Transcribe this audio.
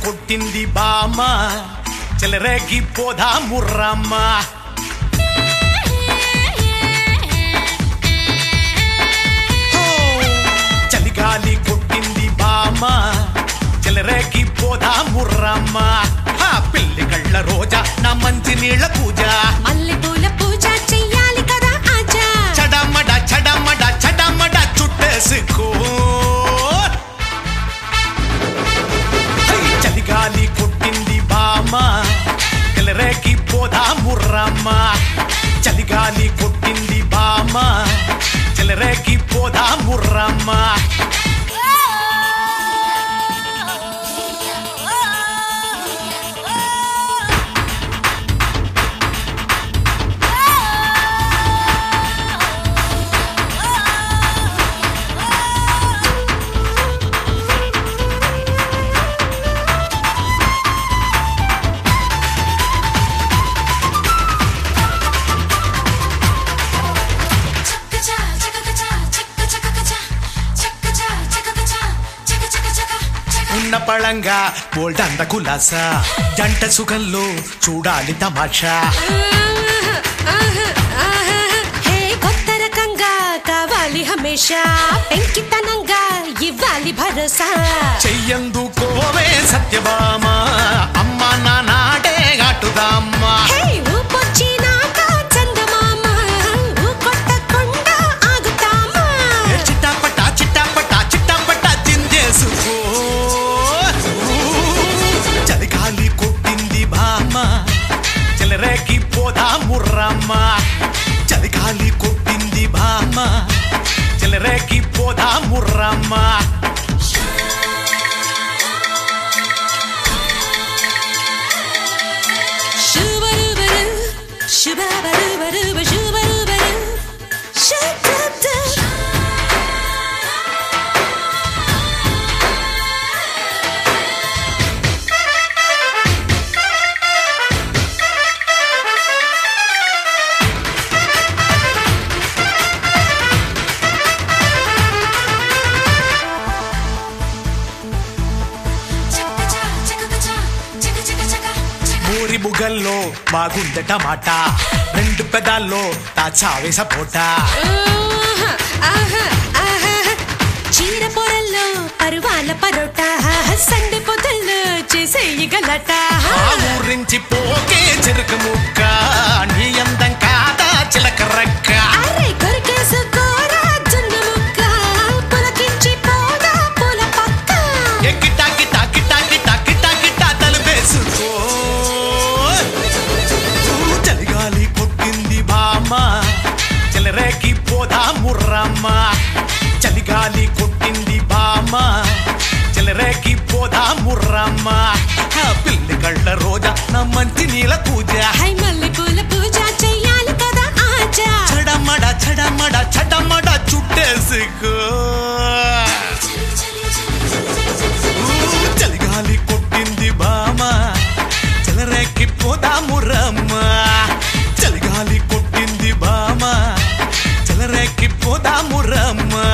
కొట్టింది బామ చెలరేగి పోదా ముర్రమ్మ హో! చలిగాలి కొట్టింది బామ చెలరేగి పోదా ముర్రమ్మ హా, పిల్లి కళ్ళ రోజా నా మంచి నీళ్ళ పూజ మల్లెపూల పూజ చెయ్యాలి కదా ఆజా చడమడ చడమడ చడమడ చుట్టేసుకో హై, చలిగాలి కొట్టింది బామ తెలరేకి పోదా ముర్రమ్మ చలిగాలి కొట్టింది బామ చెలరేకి పోదా ముర్రమ్మ చక్కచా చకచా చక్క చకచా చక్కచా చకచా చక చక చక చక ఉన్న పళంగా బోల్డంద కులాస జంట సుఖంలో చూడాలి తమాషా హే కొత్త రకంగా కావాలి హమేషా పెంకితనంగా ఇవ్వాలి భరోసా చెయ్యందుకోవే సత్యభామ అమ్మ నానాడే అటుదామ్మా హే ఊపొచ్చినాక చందమామ ఊకొట్టకుండా ఆగుతామా ఏ చిట్టాపట చిట్టాపట చిట్టాపట చిందేసుకో చలిగాలి కొట్టింది బామ్మ చెలరేకి పోదా ముర్రమ్మ చలిగాలి కొట్టింది బామ్మ చెలరేకి పోదా ముర్రమ్మ శుభరుబరు శుభబరుబరుబ శుభరుబరు శబ్ద చక్కచా చకచా చక చక చక చక మూరి బుగల్లో బాగుందట మాట రెండు పెదాల్లో తాచావే సపోటా ఆహా, ఆహా, ఆహా. చీర పొరల్లో పరువాల పరోటా సండి పొదల్లో చేసేయి గలట ఆ ఊరించి పోకే చెరుకు ముక్క నీ అందం కాదా చిలక రక్క అరే కొరికేసుకోరా జున్ను ముక్క పులకించి పోదా పూల పక్క ఏ కిటా కిటా కిటా కిటా కిటా కిటా తలుపేసుకో ఊ, చలిగాలి కొట్టింది బామ్మ చెలరేకి పోదా ముర్రమ్మ చలిగాలి కొట్టింది బామ్మ చెలరేకి పోదా ముర్రమ్మ ఆ పిల్లి కళ్ళ రోజా నా మంచి నీల పూజ హై మల్లె పూల పూజ చెయ్యాలి కదా ఆజా చడమడ చడమడ చడమడ చుట్టేసుకో ఊ, చలిగాలి కొట్టింది బామ చెలరేకి పోదాము రమ్మ చలిగాలి కొట్టింది బామ చెలరేకి పోదాము రమ్మ